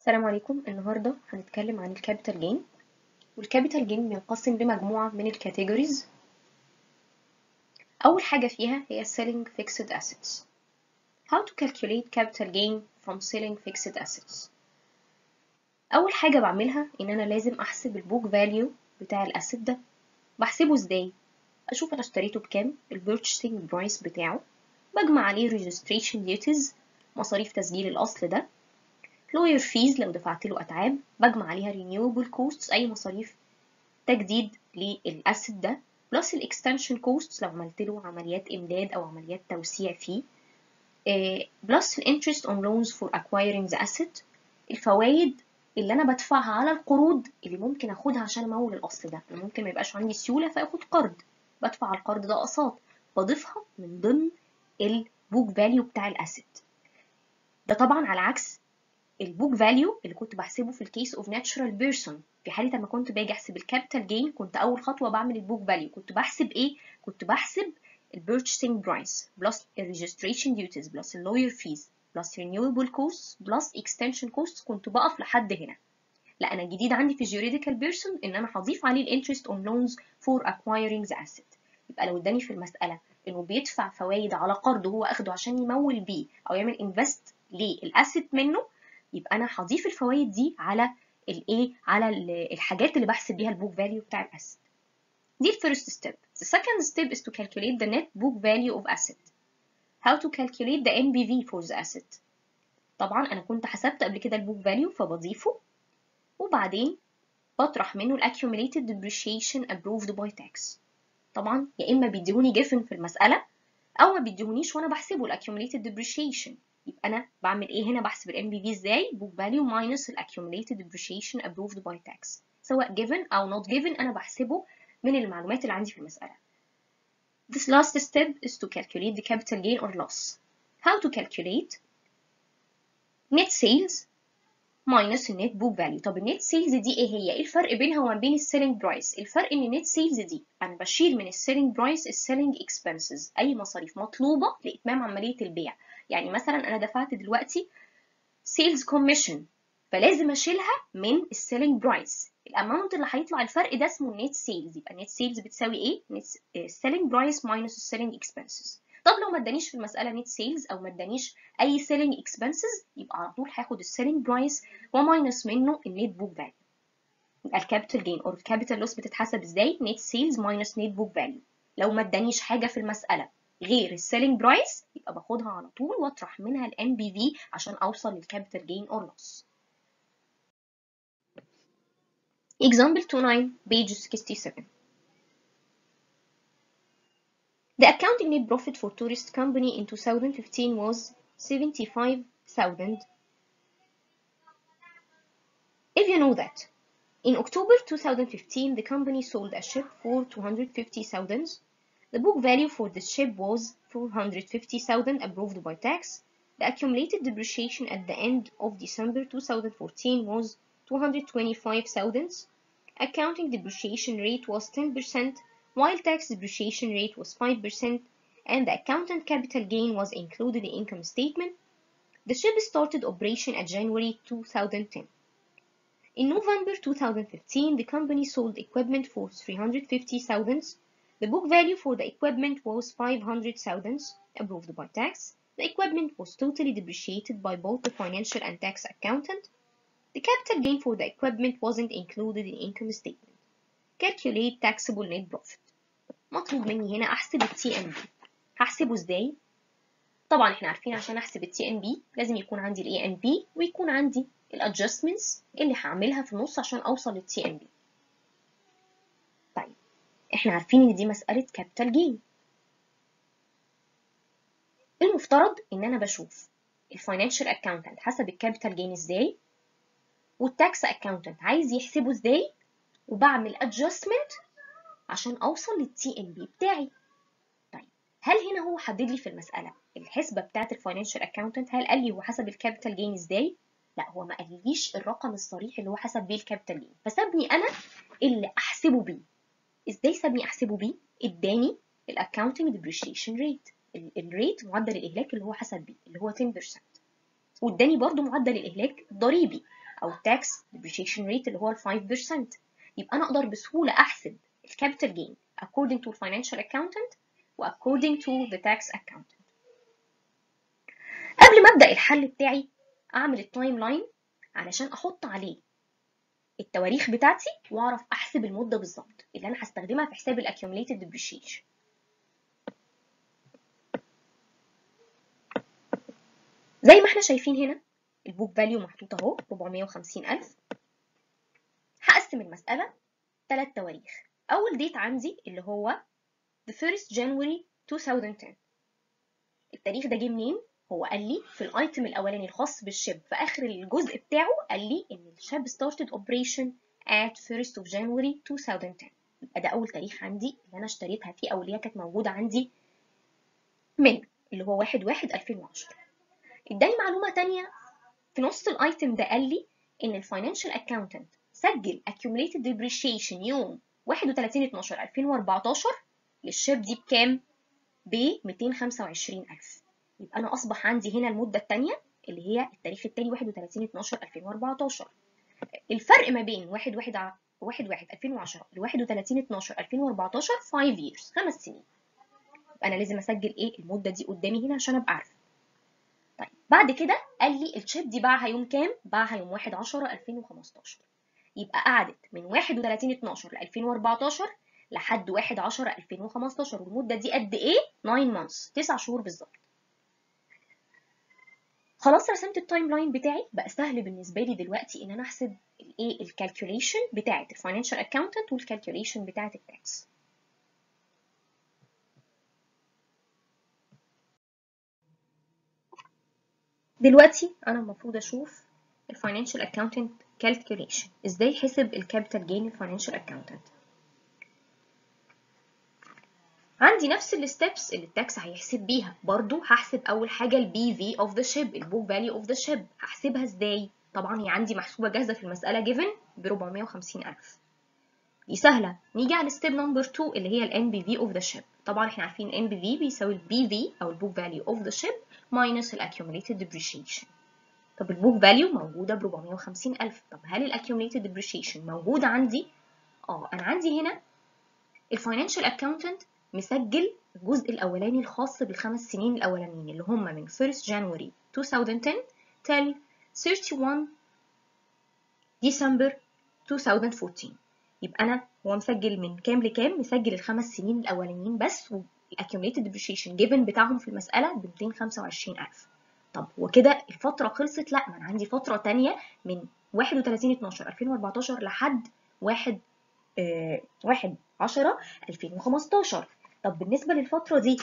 السلام عليكم النهاردة هنتكلم عن الكابيتال جين والكابيتال جين بينقسم لمجموعة من الكاتيجوريز أول حاجة فيها هي selling fixed assets how to calculate capital gain from selling fixed assets أول حاجة بعملها إن أنا لازم أحسب البوك فاليو بتاع الأسيت ده بحسبه إزاي؟ أشوف أنا اشتريته بكام ال purchasing price بتاعه بجمع عليه registration duties مصاريف تسجيل الأصل ده lawyer fees لو دفعت له أتعاب بجمع عليها renewable costs أي مصاريف تجديد للأسيت ده بلس الإكستنشن costs لو عملت له عمليات إمداد أو عمليات توسيع فيه بلس الانترست on loans for acquiring the asset الفوائد اللي أنا بدفعها على القروض اللي ممكن أخدها عشان أمول الأصل ده أنا ممكن ميبقاش عندي سيولة فآخد قرض بدفع على القرض ده أقساط بضيفها من ضمن البوك فاليو بتاع الأسيت ده طبعا على عكس البوك فاليو اللي كنت بحسبه في الكيس اوف ناتشورال بيرسون في حاله لما كنت باجي احسب الكابيتال جين كنت اول خطوه بعمل البوك فاليو كنت بحسب ايه كنت بحسب البيرتشينج برايس بلس الريجستريشن ديوتيز بلس اللوير فيز بلس رينيوبل كوست بلس اكستنشن كوست كنت بقف لحد هنا لا انا الجديد عندي في الجوريديكال بيرسون ان انا هضيف عليه الانترست اون لونز فور اكوايرنج ذا اسيت يبقى لو اداني في المساله انه بيدفع فوائد على قرض هو اخده عشان يمول بيه او يعمل انفست للاسيت منه يبقى انا هضيف الفوائد دي على الايه على الحاجات اللي بحسب بيها البوك فاليو بتاع الاسيت دي الفيرست ستيب the second step is to calculate the net book value of asset how to calculate the NBV for the asset طبعا انا كنت حسبت قبل كده البوك فاليو فبضيفه وبعدين بطرح منه accumulated depreciation approved by tax طبعا يا اما بيديهوني جيفن في المساله او ما بيديهونيش وانا بحسبه accumulated depreciation يبقى انا بعمل ايه هنا بحسب الام بي في ازاي book value minus accumulated depreciation approved by tax سواء given او not given انا بحسبه من المعلومات اللي عندي في المسألة This last step is to calculate the capital gain or loss How to calculate net sales minus net book value طب النت سيلز دي ايه هي؟ ايه الفرق بينها وما بين السيلينج برايس؟ الفرق ان النت سيلز دي انا بشيل من السيلينج برايس السيلينج اكسبنسز اي مصاريف مطلوبة لاتمام عملية البيع يعني مثلا انا دفعت دلوقتي سيلز كوميشن فلازم اشيلها من السيلينج برايس الاماونت اللي هيطلع الفرق ده اسمه النت سيلز يبقى النت سيلز بتساوي ايه نت السيلينج برايس ماينس السيلينج اكسبنسز طب لو ما ادانيش في المساله نت سيلز او ما ادانيش اي سيلينج اكسبنسز يبقى على طول هاخد السيلينج برايس وماينس منه النت بوك فاليو يبقى الكابيتال جين اور الكابيتال لوس بتتحسب ازاي نت سيلز ماينس نت بوك فاليو لو ما ادانيش حاجه في المساله غير السيلينج برايس يبقى باخدها على طول واطرح منها الام بي في عشان اوصل للكابيتال جين اور لوس Example 29, page 67. The accounting net profit for tourist company in 2015 was 75,000. If you know that, in October 2015, the company sold a ship for 250,000. The book value for the ship was 450,000 approved by tax. The accumulated depreciation at the end of December 2014 was 225,000. Accounting depreciation rate was 10%, while tax depreciation rate was 5%, and the accountant capital gain was included in income statement. The ship started operation at January 2010. In November 2015, the company sold equipment for 350,000. The book value for the equipment was 500,000, approved by tax. The equipment was totally depreciated by both the financial and tax accountant. The capital gain for the equipment wasn't included in income statement. Calculate taxable net profit. مطلوب مني هنا أحسب ال TNB. هحسبه إزاي؟ طبعا إحنا عارفين عشان أحسب ال TNB لازم يكون عندي ال ANB ويكون عندي ال adjustments اللي هعملها في النص عشان أوصل لل TNB. طيب إحنا عارفين إن دي مسألة capital gain. المفترض إن أنا بشوف الفاينانشال أكاونتنت حسب الكابيتال جين إزاي والتاكس اكاونتنت عايز يحسبه ازاي وبعمل ادجستمنت عشان اوصل للتي ان بي بتاعي طيب هل هنا هو حدد لي في المساله الحسبه بتاعه الفاينانشال اكاونتنت هل قال لي هو حسب الكابيتال جين ازاي لا هو ما قاليش الرقم الصريح اللي هو حسب بيه الكابيتال جين فسابني انا اللي احسبه بيه ازاي سابني احسبه بيه اداني الاكاونتنج ديبريشيشن ريت الريت معدل الاهلاك اللي هو حسب بيه اللي هو 10% واداني برضو معدل الاهلاك الضريبي او tax depreciation rate اللي هو ال 5% يبقى انا اقدر بسهوله احسب الكابيتال جين according to financial accountant و according to the tax accountant قبل ما ابدا الحل بتاعي اعمل التايم لاين علشان احط عليه التواريخ بتاعتي واعرف احسب المده بالظبط اللي انا هستخدمها في حساب الاكيوميليتد depreciation زي ما احنا شايفين هنا البوك فاليو محطوط اهو 450000 هقسم المسألة ثلاث تواريخ أول ديت عندي اللي هو the 1st January 2010 التاريخ ده جه منين؟ هو قال لي في الايتم الأولاني الخاص بالشيب في آخر الجزء بتاعه قال لي إن الشيب started operation at 1st of January 2010 يبقى ده أول تاريخ عندي اللي أنا اشتريتها فيه أو اللي هي كانت موجودة عندي من اللي هو 1 1 2010 اداني معلومة تانية في نص الايتم ده قال لي ان الفاينانشال اكاونتنت سجل accumulated depreciation يوم 31 12 2014 للشيب دي بكام؟ ب 225000 يبقى انا اصبح عندي هنا المده الثانيه اللي هي التاريخ الثاني 31 12 2014 الفرق ما بين 1 1 1 1 2010 ل 31 12 2014 5 years 5 سنين يبقى انا لازم اسجل ايه المده دي قدامي هنا عشان ابقى عارفه طيب بعد كده قال لي الشيب دي باعها يوم كام؟ باعها يوم 1 10 2015 يبقى قعدت من 31 12 ل 2014 لحد 1 10 2015 والمدة دي قد ايه؟ 9 months 9 شهور بالظبط خلاص رسمت التايم لاين بتاعي بقى سهل بالنسبة لي دلوقتي ان انا احسب الايه الكالكوليشن بتاعة الفاينانشال اكاونتنت والكالكوليشن بتاعة التاكس دلوقتي انا المفروض اشوف الفاينانشال اكاونتنت كالكوليشن ازاي حسب الكابيتال جين الفاينانشال اكاونتنت عندي نفس الستبس اللي التاكس هيحسب بيها برضو هحسب اول حاجه البي في اوف ذا شيب البوك فاليو اوف ذا شيب هحسبها ازاي طبعا هي عندي محسوبه جاهزه في المساله جيفن ب 450000 دي سهله نيجي على ستيب نمبر 2 اللي هي الان بي في اوف ذا شيب طبعا احنا عارفين الان بي في بيساوي البي في او البوك فاليو اوف ذا شيب ماينس الاكيوميليتد ديبريشيشن طب البوك فاليو موجوده ب 450000 طب هل الاكيوميليتد ديبريشيشن موجوده عندي اه انا عندي هنا الفاينانشال اكاونتنت مسجل الجزء الاولاني الخاص بالخمس سنين الاولانيين اللي هم من 1 January 2010 till 31 ديسمبر 2014 يبقى انا هو مسجل من كام لكام مسجل الخمس سنين الاولانيين بس والاكيوميليتد ديبريشيشن جيفن بتاعهم في المساله ب 225000 طب وكده الفتره خلصت لا ما انا عندي فتره تانية من 31 12 2014 لحد 1 آه 1 10 2015 طب بالنسبه للفتره دي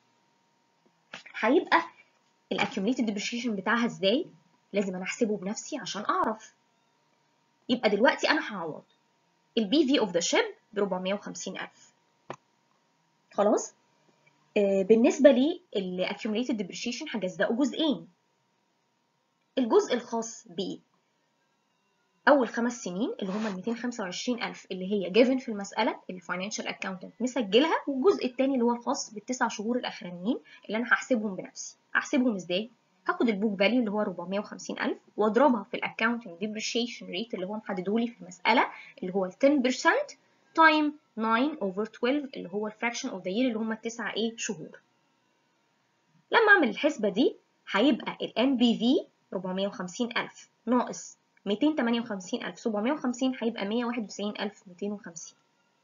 هيبقى الاكيوميليتد ديبريشيشن بتاعها ازاي لازم انا احسبه بنفسي عشان اعرف يبقى دلوقتي انا هعوض البي في اوف ذا شيب ب 450000 خلاص آه بالنسبه للاكيوميليتد ديبريشيشن هجزئه جزئين الجزء الخاص ب اول خمس سنين اللي هم ال 225000 اللي هي جيفن في المساله الفاينانشال اكاونتنت مسجلها والجزء الثاني اللي هو الخاص بالتسع شهور الاخرانيين اللي انا هحسبهم بنفسي هحسبهم ازاي هاخد البوك فاليو اللي هو 450000 واضربها في الاكاونتنج ديبريشيشن ريت اللي هو محدده لي في المساله اللي هو ال 10% تايم 9 over 12 اللي هو الفراكشن اوف ذا يير اللي هم التسع ايه شهور لما اعمل الحسبه دي هيبقى ال NBV 450000 ناقص 258750 هيبقى 191250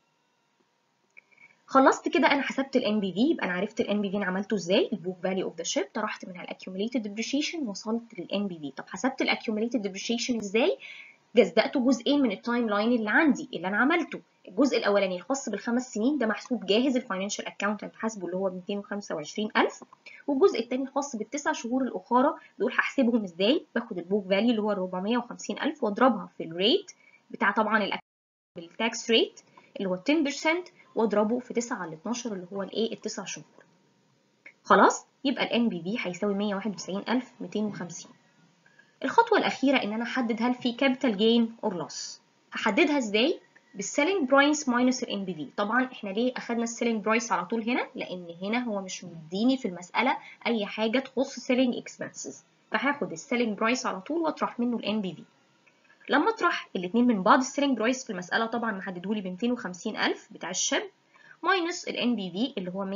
خلصت كده انا حسبت ال NBV يبقى انا عرفت ال NBV انا عملته ازاي البوك فاليو اوف ذا شيب طرحت منها الاكيوميليتد ديبريشيشن وصلت لل NBV طب حسبت الاكيوميليتد ديبريشيشن ازاي جزأته جزئين من التايم لاين اللي عندي اللي انا عملته الجزء الاولاني الخاص بالخمس سنين ده محسوب جاهز الفاينانشال اكاونتنت حاسبه اللي هو 225000 والجزء الثاني الخاص بالتسع شهور الاخرى دول هحسبهم ازاي باخد البوك فاليو اللي هو 450000 واضربها في الريت بتاع طبعا التاكس ريت اللي هو 10% واضربه في 9 على 12 اللي هو الايه التسع شهور خلاص يبقى الان بي في هيساوي 191250 الخطوه الاخيره ان انا احدد هل في كابيتال جين اور لوس هحددها ازاي بالسيلينج برايس ماينس الان بي في طبعا احنا ليه اخدنا السيلينج برايس على طول هنا لان هنا هو مش مديني في المساله اي حاجه تخص سيلينج اكسبنسز فهاخد السيلينج برايس على طول واطرح منه الان بي في لما اطرح الاثنين من بعض السيلينج برايس في المساله طبعا محددهولي ب 250000 بتاع الشاب ماينس الان بي في اللي هو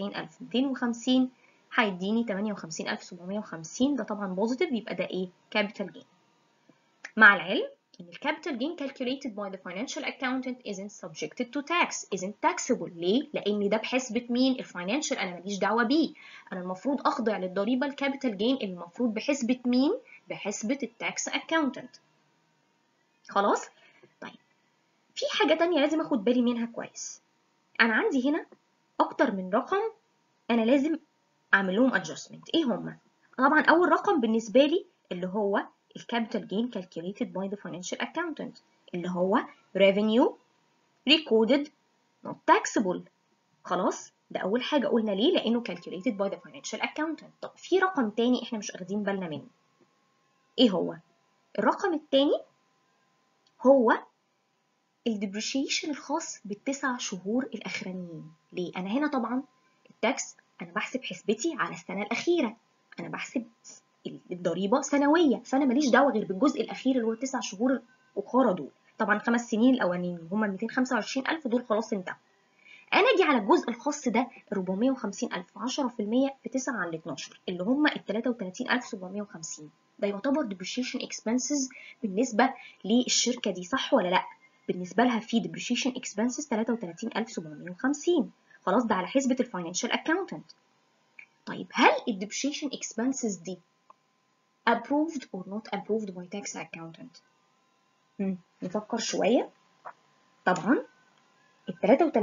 191250 هيديني 58750 ده طبعا بوزيتيف يبقى ده ايه كابيتال جين مع العلم ان الكابيتال جين calculated by the financial accountant isn't subjected to tax isn't taxable ليه لان ده بحسبه مين الفاينانشال انا ماليش دعوه بيه انا المفروض اخضع للضريبه الكابيتال جين المفروض بحسبه مين بحسبه التاكس اكاونتنت خلاص طيب في حاجه تانية لازم اخد بالي منها كويس انا عندي هنا اكتر من رقم انا لازم اعمل لهم adjustment ايه هما طبعا اول رقم بالنسبه لي اللي هو الكابيتال جين calculated by the financial accountant اللي هو revenue recorded not taxable خلاص ده اول حاجه قلنا ليه لانه calculated by the financial accountant طب في رقم تاني احنا مش واخدين بالنا منه ايه هو الرقم التاني هو الديبريشيشن الخاص بالتسع شهور الاخرانيين ليه انا هنا طبعا التاكس انا بحسب حسبتي على السنه الاخيره انا بحسب الضريبه سنويه فانا ماليش دعوه غير بالجزء الاخير اللي هو التسع شهور الاخرى دول طبعا خمس سنين الاولانيين اللي هم 225000 دول خلاص انتهوا انا اجي على الجزء الخاص ده 450000 10% في 9 على 12 اللي هم ال 33750 ده يعتبر depreciation expenses بالنسبه للشركه دي صح ولا لا بالنسبه لها في depreciation expenses 33750 خلاص ده على حسبه الفاينانشال اكاونتنت طيب هل ال depreciation expenses دي approved or not approved by tax accountant مم. نفكر شوية طبعا ال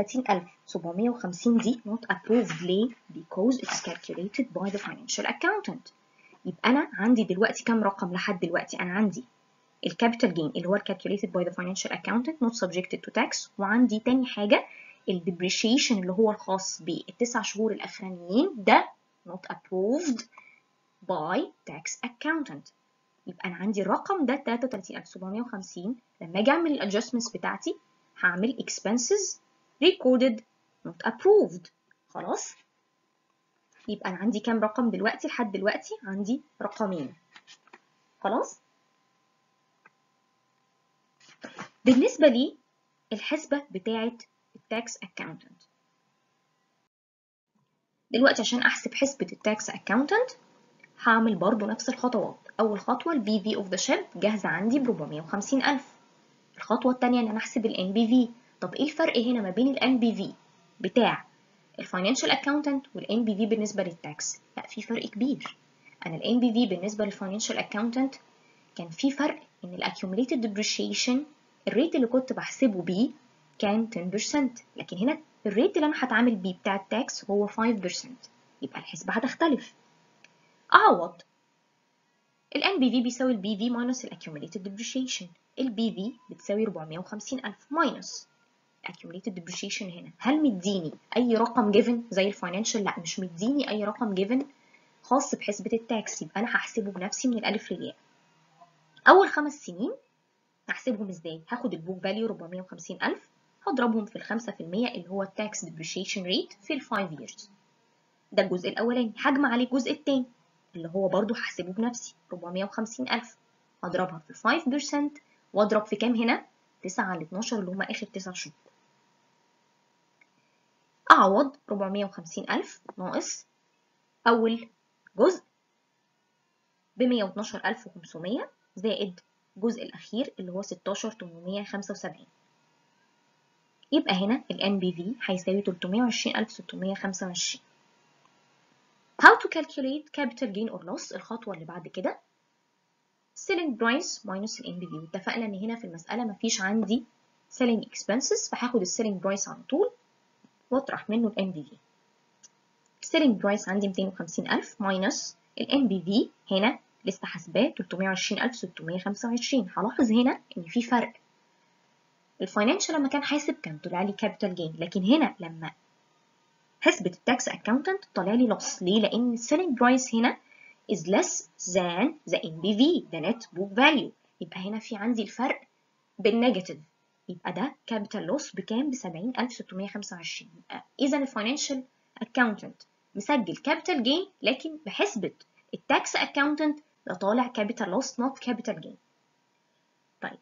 33750 دي not approved ليه because it's calculated by the financial accountant يبقى أنا عندي دلوقتي كام رقم لحد دلوقتي أنا عندي الكابيتال جين اللي هو calculated by the financial accountant not subjected to tax وعندي تاني حاجة ال depreciation اللي هو الخاص بالتسع شهور الأخرانيين ده not approved by tax accountant يبقى انا عندي الرقم ده 33750 لما اجي اعمل الادجستمنتس بتاعتي هعمل expenses recorded not approved خلاص يبقى انا عندي كام رقم دلوقتي لحد دلوقتي عندي رقمين خلاص بالنسبة لي الحسبة بتاعة التاكس اكاونتنت دلوقتي عشان احسب حسبة التاكس اكاونتنت هعمل برضو نفس الخطوات أول خطوة ال BV of the ship جاهزة عندي ب 450 ألف الخطوة التانية إن أنا أحسب ال NBV طب إيه الفرق هنا ما بين ال NBV بتاع الفاينانشال أكاونتنت وال NBV بالنسبة للتاكس لا في فرق كبير أنا ال NBV بالنسبة للفاينانشال أكاونتنت كان في فرق إن ال accumulated depreciation الريت اللي كنت بحسبه بيه كان 10% لكن هنا الريت اللي أنا هتعامل بيه بتاع التاكس هو 5% يبقى الحسبة هتختلف أعوض ال NBV بيساوي ال BV minus ال accumulated depreciation ال BV بتساوي 450000 minus accumulated depreciation هنا هل مديني أي رقم given زي الفاينانشال؟ لا مش مديني أي رقم given خاص بحسبة التاكس يبقى أنا هحسبه بنفسي من الألف للياء أول خمس سنين هحسبهم إزاي؟ هاخد البوك فاليو 450000 هضربهم في الخمسة في المية اللي هو التاكس depreciation rate في ال 5 years ده الجزء الأولاني هجمع عليه الجزء التاني اللي هو برضو هحسبه بنفسي 450000 هضربها في 5% واضرب في كام هنا 9 على 12 اللي هما آخر 9 شهور أعوض 450000 ناقص أول جزء ب 112500 زائد الجزء الأخير اللي هو 16875 يبقى هنا ال NBV هيساوي 320625 How to calculate capital gain or loss الخطوة اللي بعد كده selling price minus ال NBV واتفقنا ان هنا في المسألة مفيش عندي selling expenses فهاخد ال selling price على طول واطرح منه ال NBV selling price عندي 250000 minus ال NBV هنا لسه حاسباه 320625 هلاحظ هنا ان في فرق الفاينانشال لما كان حاسب كان طلع لي كابيتال جين لكن هنا لما حسبة التاكس اكاونتنت طلع لي لوس ليه؟ لأن السيلينج برايس هنا is less than the NBV the net book value يبقى هنا في عندي الفرق بالنيجاتيف يبقى ده كابيتال لوس بكام؟ ب 70625 يبقى إذا الفاينانشال اكاونتنت مسجل كابيتال جين لكن بحسبة التاكس اكاونتنت ده طالع كابيتال لوس not كابيتال جين طيب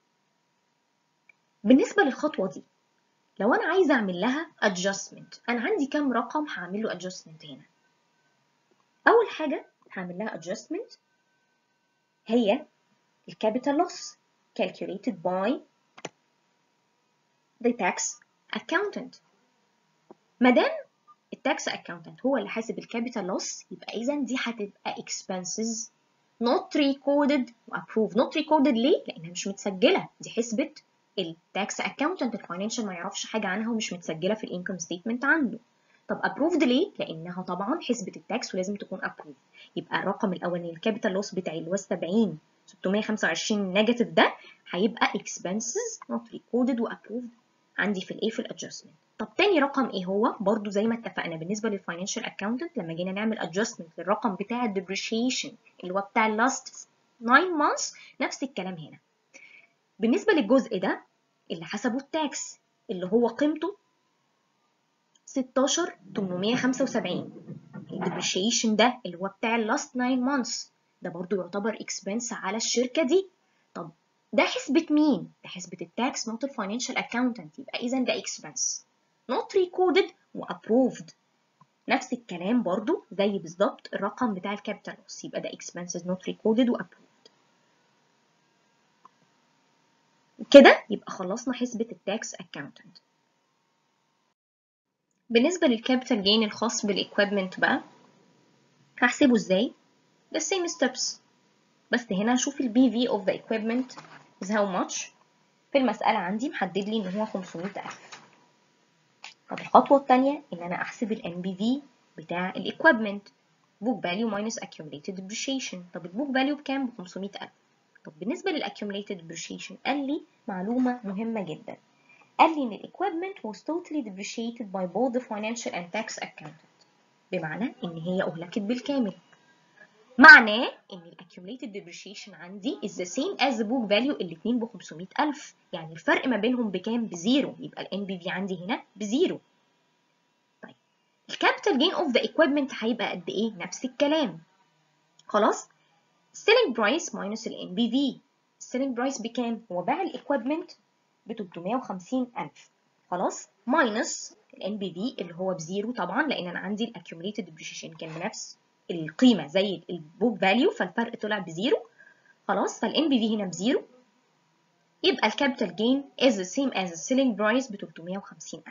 بالنسبة للخطوة دي لو أنا عايزة أعمل لها adjustment أنا عندي كام رقم هعمل له adjustment هنا أول حاجة هعمل لها adjustment هي الكابيتال loss calculated by the tax accountant مادام التاكس accountant هو اللي حاسب الكابيتال loss يبقى إذا دي هتبقى expenses not recorded و approved not recorded ليه؟ لأنها مش متسجلة دي حسبة التاكس اكاونتنت الفاينانشال ما يعرفش حاجه عنها ومش متسجله في الانكم ستيتمنت عنده طب ابروفد ليه لانها طبعا حسبه التاكس ولازم تكون ابروفد يبقى الرقم الاولاني الكابيتال لوس بتاعي اللي هو 70 625 نيجاتيف ده هيبقى expenses not recorded وابروفد عندي في الايه في الادجستمنت طب تاني رقم ايه هو برضو زي ما اتفقنا بالنسبه للفاينانشال اكاونتنت لما جينا نعمل ادجستمنت للرقم بتاع الديبريشيشن اللي هو بتاع اللاست 9 months نفس الكلام هنا بالنسبة للجزء ده اللي حسبه التاكس اللي هو قيمته 16875 الديبريشيشن ده اللي هو بتاع اللاست 9 months ده برضو يعتبر اكسبنس على الشركة دي طب ده حسبة مين؟ ده حسبة التاكس not الفاينانشال اكاونتنت يبقى إذا ده اكسبنس not recorded و approved نفس الكلام برضو زي بالظبط الرقم بتاع الكابيتال لوس يبقى ده expenses not recorded و approved كده يبقى خلصنا حسبة التاكس اكاونتنت بالنسبة للكابيتال جين الخاص بالاكويبمنت بقى هحسبه ازاي؟ the same steps بس هنا هشوف ال BV of the equipment is how much في المسألة عندي محدد لي إن هو 500000 طب الخطوة التانية إن أنا أحسب ال NBV بتاع ال equipment book value minus accumulated depreciation طب ال book value بكام؟ ب 500000 طب بالنسبة لل accumulated depreciation قال لي معلومة مهمة جدا قال لي إن ال equipment was totally depreciated by both the financial and tax accountant بمعنى إن هي أهلكت بالكامل معناه إن ال accumulated depreciation عندي is the same as the book value الاتنين ب 500000 يعني الفرق ما بينهم بكام؟ بزيرو يبقى ال NBV عندي هنا بزيرو طيب الكابيتال جين اوف ذا equipment هيبقى قد إيه؟ نفس الكلام خلاص؟ selling price minus ال NBV selling price بكام؟ هو باع الايكويبمنت ب 350000 خلاص minus ال NBV اللي هو بزيرو طبعا لان انا عندي ال accumulated depreciation كان بنفس القيمه زي البوك فاليو فالفرق طلع بزيرو خلاص فال NBV هنا بزيرو يبقى الكابيتال جين is the same as the selling price ب 350000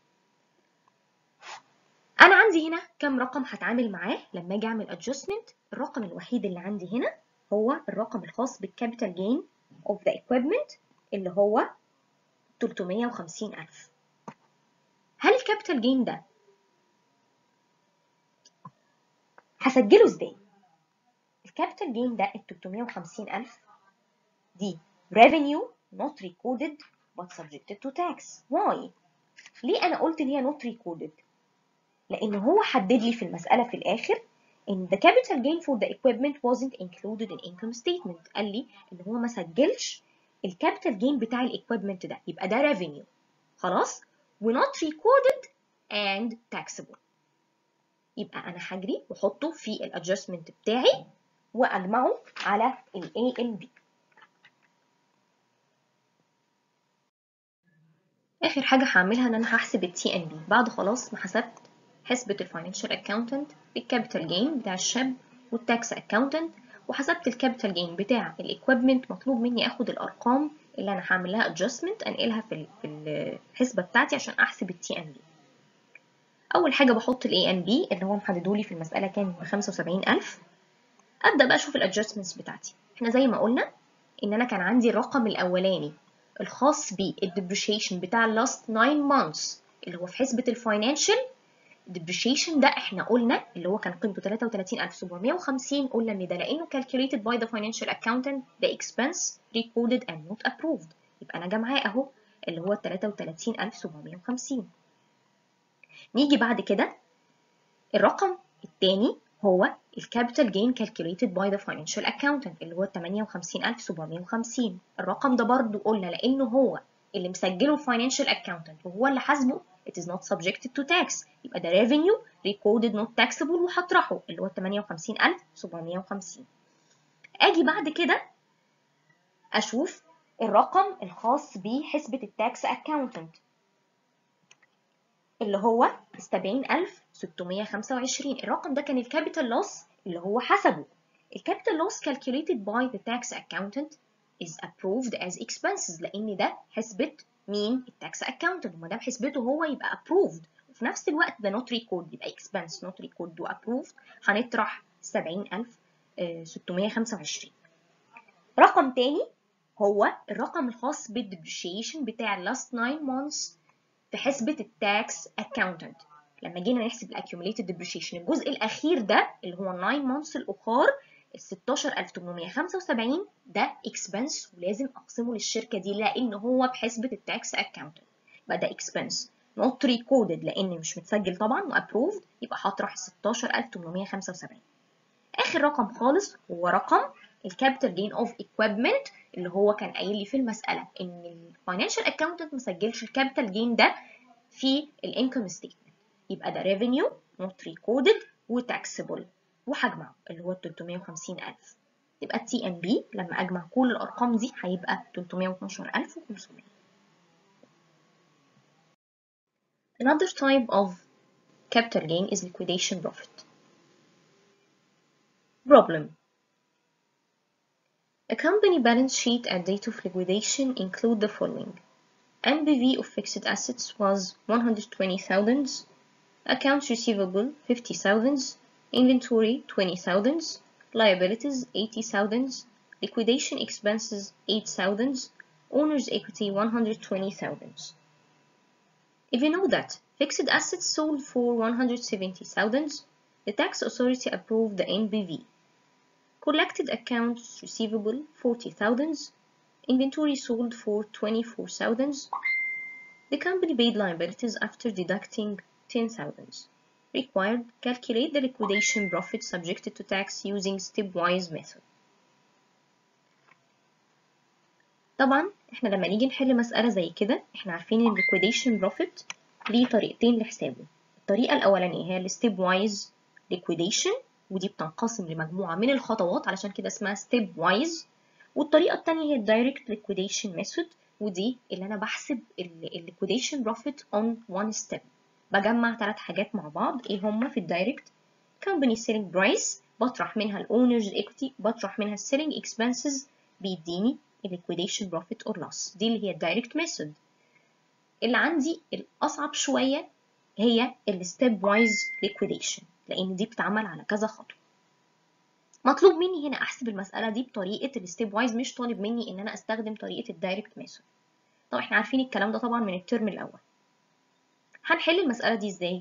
انا عندي هنا كم رقم هتعامل معاه لما اجي اعمل adjustment الرقم الوحيد اللي عندي هنا هو الرقم الخاص بالكابيتال جين of the equipment اللي هو 350000 هل الكابيتال جين ده هسجله ازاي الكابيتال جين ده ال 350000 دي revenue not recorded but subjected to tax why ليه انا قلت ان هي not recorded لان هو حدد لي في المساله في الاخر ان the capital gain for the equipment wasn't included in income statement قال لي ان هو ما سجلش الكابيتال جين بتاع الايكويبمنت ده يبقى ده revenue خلاص و not recorded and taxable يبقى انا هجري واحطه في الادجستمنت بتاعي واجمعه على ال A and B اخر حاجه هعملها ان انا هحسب التي ان بي بعد خلاص ما حسبت حسبة الفاينانشال اكاونتنت بالكابيتال جين بتاع الشاب والتاكس اكاونتنت وحسبت الكابيتال جين بتاع الايكويبمنت مطلوب مني اخد الارقام اللي انا هعمل لها ادجستمنت انقلها في في الحسبه بتاعتي عشان احسب التي ان بي اول حاجه بحط الاي ان بي اللي هو محددولي في المساله كان ب 75000 ابدا بقى اشوف الادجستمنتس بتاعتي احنا زي ما قلنا ان انا كان عندي الرقم الاولاني الخاص بالديبريشيشن بتاع اللاست 9 مانثس اللي هو في حسبه الفاينانشال depreciation ده احنا قلنا اللي هو كان قيمته 33750 قلنا ان ده لانه calculated by the financial accountant ده expense recorded and not approved يبقى انا جامعاه اهو اللي هو 33750 نيجي بعد كده الرقم الثاني هو الكابيتال جين calculated by the financial accountant اللي هو 58750 الرقم ده برضو قلنا لانه هو اللي مسجله الفاينانشال اكاونتنت وهو اللي حاسبه it is not subjected to tax يبقى ده revenue recorded not taxable وهطرحه اللي هو 58750 اجي بعد كده اشوف الرقم الخاص بحسبة التاكس اكاونتنت اللي هو 70625 الرقم ده كان الكابيتال لوس اللي هو حسبه الكابيتال loss calculated by the tax accountant is approved as expenses لأن ده حسبة مين؟ التاكس accountant وما دام حسبته هو يبقى approved وفي نفس الوقت ده not record يبقى expense not record و approved هنطرح 70625 رقم تاني هو الرقم الخاص بالdepreciation بتاع last 9 months في حسبة التاكس accountant لما جينا نحسب الاكيوميليتد depreciation الجزء الأخير ده اللي هو 9 months الأخر ال 16875 ده اكسبنس ولازم اقسمه للشركه دي لان هو بحسبه التاكس اكاونتنت يبقى ده اكسبنس نوت ريكودد لان مش متسجل طبعا وابروفد يبقى هطرح 16875 اخر رقم خالص هو رقم الكابيتال جين اوف equipment اللي هو كان قايل لي في المساله ان الفاينانشال اكاونتنت ما سجلش الكابيتال جين ده في الانكم ستيتمنت يبقى ده ريفينيو نوت ريكودد وتاكسبل وهجمعه اللي هو 350000 يبقى التي ان بي لما اجمع كل الارقام دي هيبقى 312500 Another type of capital gain is liquidation profit. Problem. A company balance sheet at date of liquidation include the following. NBV of fixed assets was 120,000, accounts receivable 50,000, inventory 20,000, liabilities 80,000, liquidation expenses 8,000, owner's equity 120,000. If you know that fixed assets sold for 170,000, the tax authority approved the NBV. Collected accounts receivable 40,000, inventory sold for 24,000. The company paid liabilities after deducting 10,000 required, calculate the liquidation profit subjected to tax using stepwise method. طبعا احنا لما نيجي نحل مسألة زي كده احنا عارفين ان liquidation profit ليه طريقتين لحسابه الطريقة الأولانية هي ال stepwise liquidation ودي بتنقسم لمجموعة من الخطوات علشان كده اسمها stepwise والطريقة التانية هي direct liquidation method ودي اللي أنا بحسب ال liquidation profit on one step بجمع ثلاث حاجات مع بعض ايه هما في الدايركت company selling price بطرح منها الاونرز equity بطرح منها السيلينج expenses بيديني liquidation profit or loss دي اللي هي الدايركت ميثود اللي عندي الأصعب شوية هي الستيب وايز liquidation لأن دي بتعمل على كذا خطوة مطلوب مني هنا أحسب المسألة دي بطريقة الستيب وايز مش طالب مني إن أنا أستخدم طريقة الدايركت ميثود طب احنا عارفين الكلام ده طبعا من الترم الأول هنحل المسألة دي ازاي؟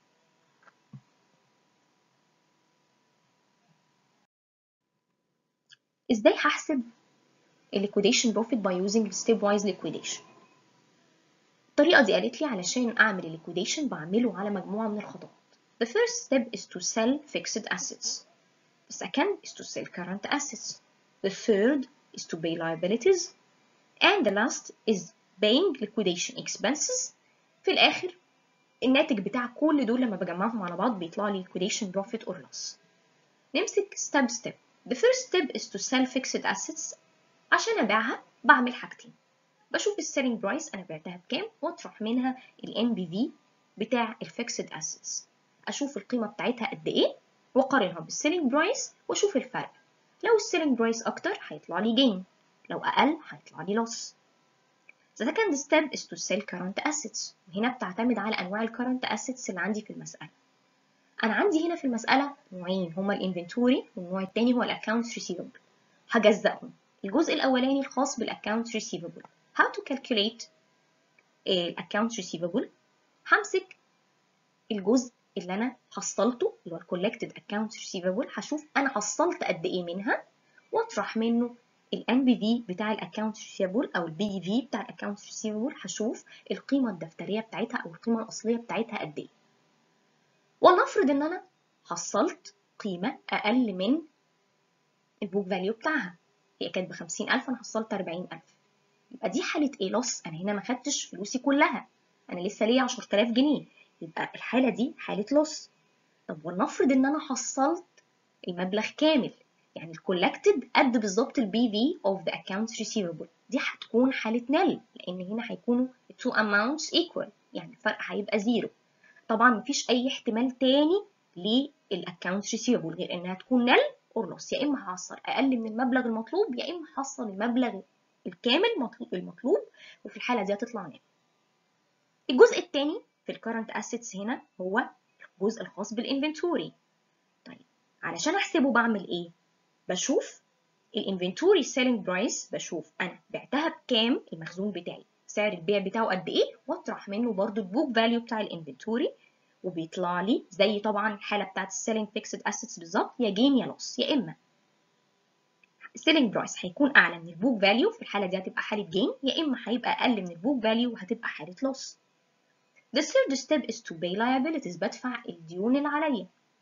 ازاي هحسب liquidation profit by using stepwise liquidation الطريقة دي قالت لي علشان أعمل liquidation بعمله على مجموعة من الخطوات The first step is to sell fixed assets The second is to sell current assets The third is to pay liabilities and the last is paying liquidation expenses في الآخر الناتج بتاع كل دول لما بجمعهم على بعض بيطلع لي liquidation profit or loss نمسك step step the first step is to sell fixed assets عشان أبيعها بعمل حاجتين بشوف السيلينج برايس أنا بعتها بكام وأطرح منها ال NBV بتاع الفيكسد assets أشوف القيمة بتاعتها قد إيه وأقارنها بالسيلينج برايس وأشوف الفرق لو السيلينج برايس أكتر هيطلع لي gain لو أقل هيطلع لي loss The second step is to sell current assets وهنا بتعتمد على أنواع ال current assets اللي عندي في المسألة أنا عندي هنا في المسألة نوعين هما الانفنتوري والنوع التاني هو الأكاونتس receivable هجزأهم الجزء الأولاني الخاص بالأكاونتس receivable how to calculate الأكاونتس receivable همسك الجزء اللي أنا حصلته اللي هو collected accounts receivable هشوف أنا حصلت قد إيه منها وأطرح منه ال NBV بتاع الاكونت ريسيفبل او البي في بتاع الاكونت ريسيفبل هشوف القيمه الدفتريه بتاعتها او القيمه الاصليه بتاعتها قد ايه ولنفرض ان انا حصلت قيمه اقل من البوك فاليو بتاعها هي كانت ب 50000 انا حصلت 40000 يبقى دي حاله ايه لوس انا هنا ما خدتش فلوسي كلها انا لسه ليا 10000 جنيه يبقى الحاله دي حاله لوس طب ولنفرض ان انا حصلت المبلغ كامل يعني الكولكتد قد بالظبط البي في اوف ذا accounts receivable دي هتكون حالة نل لأن هنا هيكونوا two amounts equal يعني الفرق هيبقى زيرو طبعا مفيش أي احتمال تاني للأكاونتس receivable غير إنها تكون نل or loss يا إما هحصل أقل من المبلغ المطلوب يا إما هحصل المبلغ الكامل المطلوب وفي الحالة دي هتطلع نل الجزء الثاني في الكرنت assets هنا هو الجزء الخاص بالانفنتوري طيب علشان احسبه بعمل ايه بشوف الانفنتوري سيلينج برايس بشوف انا بعتها بكام المخزون بتاعي سعر البيع بتاعه قد ايه واطرح منه برضو البوك فاليو بتاع الانفنتوري وبيطلع لي زي طبعا الحاله بتاعت السيلينج فيكسد اسيتس بالظبط يا جين يا لوس يا اما السيلينج برايس هيكون اعلى من البوك فاليو في الحاله دي هتبقى حاله جين يا اما هيبقى اقل من البوك فاليو وهتبقى حاله لوس The third step is to pay liabilities بدفع الديون اللي عليا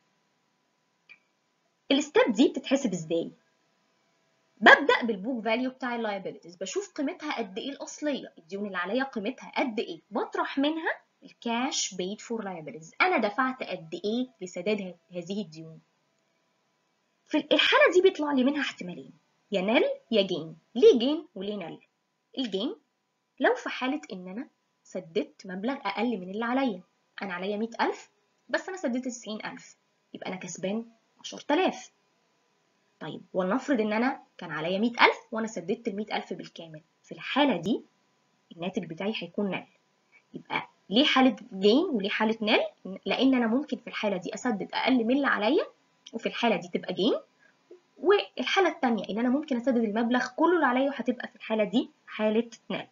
الستيب دي بتتحسب ازاي ببدأ بالبوك فاليو بتاع اللايبيلتيز بشوف قيمتها قد ايه الأصلية الديون اللي عليا قيمتها قد ايه بطرح منها الكاش paid for liabilities أنا دفعت قد ايه لسداد هذه الديون في الحالة دي بيطلع لي منها احتمالين يا نل يا جين ليه جين وليه نل الجين لو في حالة إن أنا سددت مبلغ أقل من اللي عليا أنا عليا مية ألف بس أنا سددت تسعين ألف يبقى أنا كسبان عشرة آلاف طيب ولنفرض إن أنا كان عليا مية ألف وأنا سددت المية ألف بالكامل في الحالة دي الناتج بتاعي هيكون نل يبقى ليه حالة جين وليه حالة نل؟ لأن أنا ممكن في الحالة دي أسدد أقل من اللي عليا وفي الحالة دي تبقى جين والحالة التانية إن أنا ممكن أسدد المبلغ كله اللي عليا وهتبقى في الحالة دي حالة نل.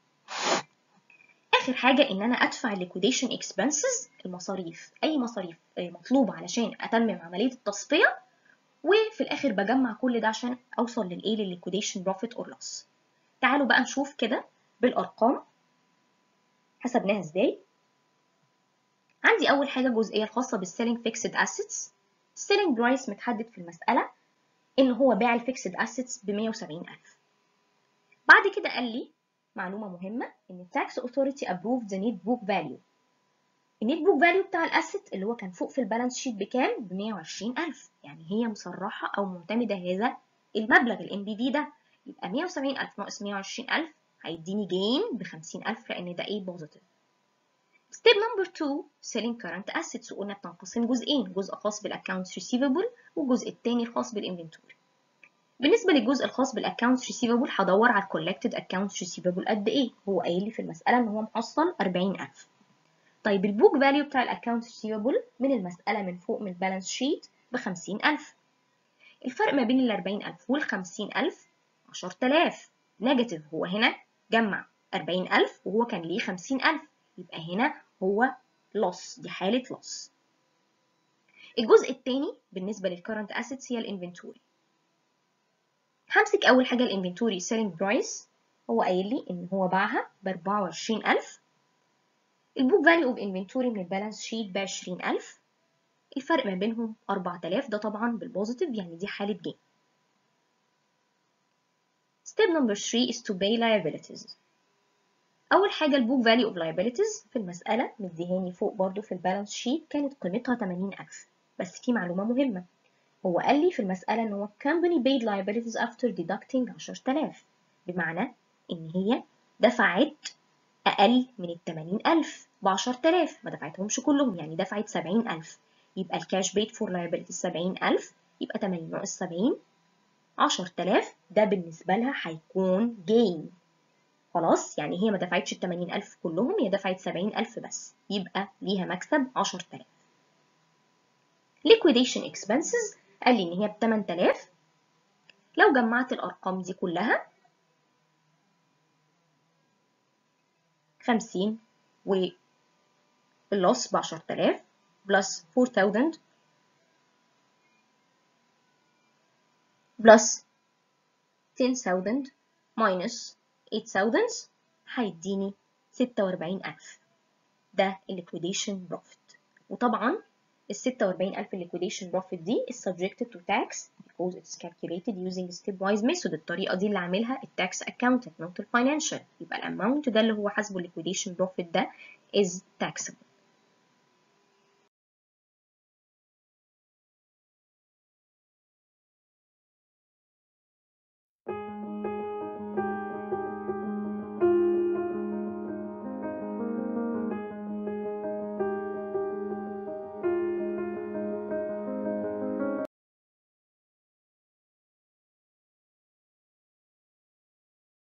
آخر حاجة إن أنا أدفع liquidation expenses المصاريف أي مصاريف مطلوبة علشان أتمم عملية التصفية وفي الآخر بجمع كل ده عشان أوصل للإيه للliquidation profit or loss. تعالوا بقى نشوف كده بالأرقام حسبناها إزاي. عندي أول حاجة جزئية الخاصة بالselling fixed assets. السيلينج برايس متحدد في المسألة إن هو باع الفيكسد assets ب 170000 بعد كده قال لي معلومة مهمة إن tax authority approved the net book value النت بوك فاليو بتاع الاسيت اللي هو كان فوق في البالانس شيت بكام؟ ب 120000 يعني هي مصرحة أو معتمدة هذا المبلغ الام بي في ده يبقى 170000 ناقص 120000 هيديني جين ب 50000 لأن ده ايه بوزيتيف ستيب نمبر 2 selling current assets وقلنا بتنقسم جزئين جزء خاص بالاكونتس receivable والجزء الثاني الخاص بالانفنتوري بالنسبه للجزء الخاص بالاكونتس receivable هدور على الكولكتد accounts receivable قد ايه هو قايل لي في المساله ان هو محصل 40000 طيب البوك فاليو بتاع الاكونتس receivable من المساله من فوق من البالانس شيت ب 50000 الفرق ما بين ال 40000 وال 50000 10000 نيجاتيف هو هنا جمع 40000 وهو كان ليه 50000 يبقى هنا هو loss دي حالة loss الجزء الثاني بالنسبة للcurrent assets هي الانفنتوري همسك أول حاجة الانفنتوري selling price هو قايل لي إن هو باعها ب 24000 البوك فاليو اوف انفنتوري من البالانس شيت ب 20000 الفرق ما بينهم 4000 ده طبعا بالبوزيتيف يعني دي حالة جين Step number 3 is to pay liabilities أول حاجة البوك فاليو اوف liabilities في المسألة مديهاني فوق برضو في البالانس شيت كانت قيمتها 80000 بس في معلومة مهمة هو قال لي في المسألة إن هو company paid liabilities after deducting 10000 بمعنى إن هي دفعت أقل من ال 80000 ب 10000 ما دفعتهمش كلهم يعني دفعت 70000 يبقى الكاش paid for liabilities 70000 يبقى 80 ناقص 70 10000 ده بالنسبة لها هيكون gain خلاص يعني هي ما دفعتش ال 80000 كلهم هي دفعت 70000 بس يبقى ليها مكسب 10000 liquidation expenses قال لي ان هي ب 8000 لو جمعت الارقام دي كلها 50 واللوس ب 10000 بلس 4000 بلس 10000 minus 8000 هيديني 46000 ده الليكويديشن بروفيت وطبعا ال 46000 الليكويديشن بروفيت دي is subjected to tax because it's calculated using stepwise method الطريقة دي اللي عاملها التاكس accountant not الفاينانشال يبقى الاماونت ده اللي هو حاسبه الليكويديشن بروفيت ده is taxable